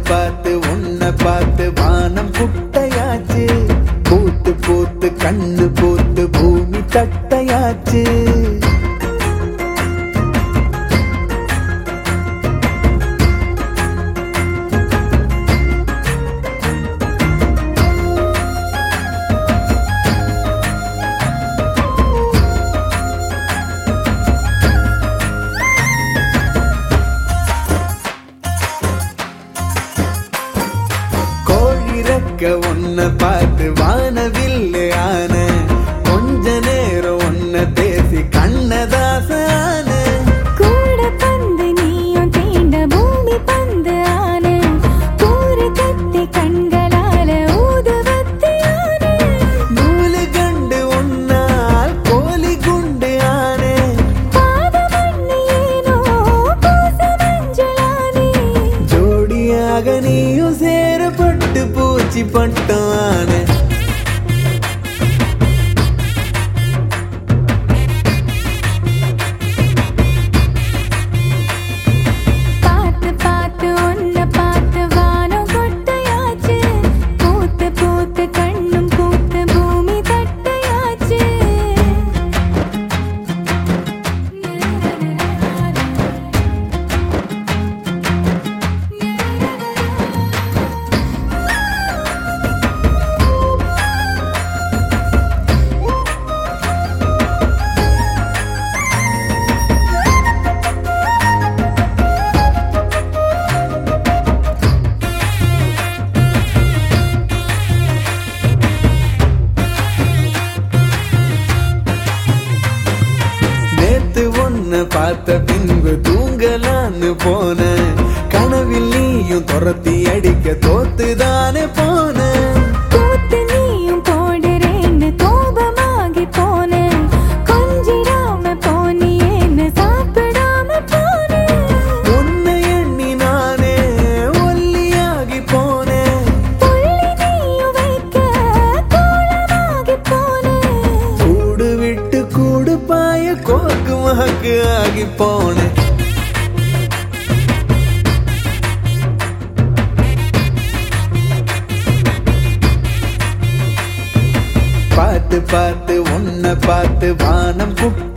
பார்த்து உன்னை பார்த்து வானம் குட்டையாச்சு பூத்து பூத்து கண்ணு பூத்து பூமி தட்டையாச்சு கோழிறக்க உன்னை பார்த்து வானவில்லு ஆன கொஞ்ச நேரம் உன்னை பேசி கண்ணதாச ஆன கூட பந்து நீயும் தீண்ட பூமி பந்து ஆன கூறு கத்தி கண்களால ஊதுவத்தி ஆன நூலு கண்டு உன்னால் கோழி குண்டு ஆன பாதமண்ணி ஏனோ பூச மஞ்சளானே ஜோடியாக நீயும் சேரப்பட்டு பூச்சி பட்டம் ஆன பார்த்து பார்த்து உன்னை பார்த்து வானம் கொட்டையாச்சு பூத்து பூத்து கண்ணும் பூத்து பூமி தட்டையாச்சு நேத்து ஒன்ன பார்த்த பின்பு தூங்கலான்னு போன கனவில் நீயும் துரத்தி அடிக்க தோத்துதானே போன கூத்து நீயும் போடுறேன்னு கோபமாகி போனேன் கொஞ்சிடாம போனியேன்னு சாப்பிடாம போனேன் உன்னை எண்ணி நானே ஒல்லியாகி போனேன் புள்ளி நீயும் வைக்க கோலமாகி போனேன் கூடு விட்டு கூடு பாய கோக்கு மகக்கு ஆகி போனேன் பார்த்து பார்த்து உன்னை பார்த்து வானம் குட்ட